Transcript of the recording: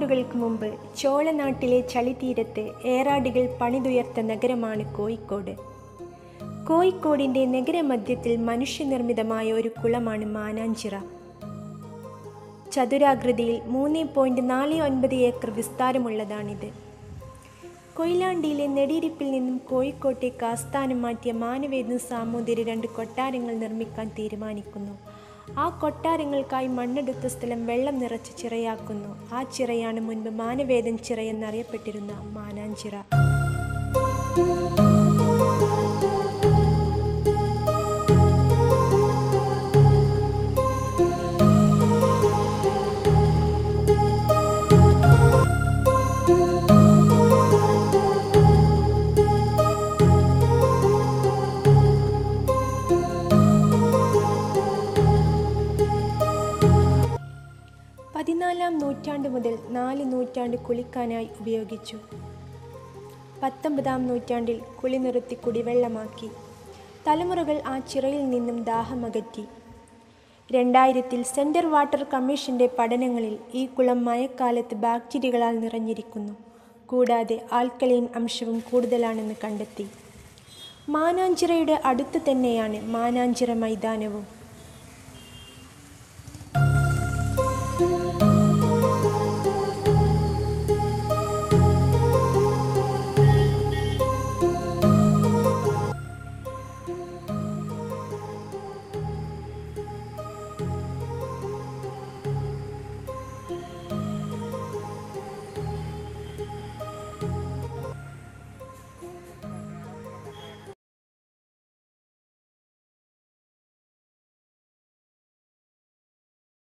നൂറ്റാണ്ടുകൾക്ക് മുമ്പ് ചോളനാട്ടിലെ ചളിത്തീരത്ത് ഏറാടികൾ പണിതുയർത്ത നഗരമാണ് കോഴിക്കോട് കോഴിക്കോടിൻ്റെ നഗരമധ്യത്തിൽ മനുഷ്യനിർമ്മിതമായ ഒരു കുളമാണ് മാനാഞ്ചിറ ചതുരാകൃതിയിൽ മൂന്ന് പോയിൻറ്റ് നാല് ഒൻപത് ഏക്കർ വിസ്താരമുള്ളതാണിത് കൊയിലാണ്ടിയിലെ നെടിയിരിപ്പിൽ നിന്നും കോഴിക്കോട്ടേക്ക് ആസ്ഥാനം മാറ്റിയ മാനവേദൻ സാമൂതിരി രണ്ട് കൊട്ടാരങ്ങൾ നിർമ്മിക്കാൻ തീരുമാനിക്കുന്നു ആ കൊട്ടാരങ്ങൾക്കായി മണ്ണെടുത്ത സ്ഥലം വെള്ളം നിറച്ച് ചിറയാക്കുന്നു ആ ചിറയാണ് മുൻപ് മാനവേദൻ ചിറ എന്നറിയപ്പെട്ടിരുന്ന മാനാഞ്ചിറ പതിനാലാം നൂറ്റാണ്ട് മുതൽ നാല് നൂറ്റാണ്ട് കുളിക്കാനായി ഉപയോഗിച്ചു പത്തൊമ്പതാം നൂറ്റാണ്ടിൽ കുളി നിർത്തി കുടിവെള്ളമാക്കി തലമുറകൾ ആ ചിറയിൽ നിന്നും ദാഹമകറ്റി രണ്ടായിരത്തിൽ സെൻറ്റർ വാട്ടർ കമ്മീഷൻ്റെ പഠനങ്ങളിൽ ഈ കുളം മഴക്കാലത്ത് ബാക്ടീരിയകളാൽ നിറഞ്ഞിരിക്കുന്നു കൂടാതെ ആൽക്കലൈൻ അംശവും കൂടുതലാണെന്ന് കണ്ടെത്തി മാനാഞ്ചിറയുടെ അടുത്ത് തന്നെയാണ് മാനാഞ്ചിറ മൈതാനവും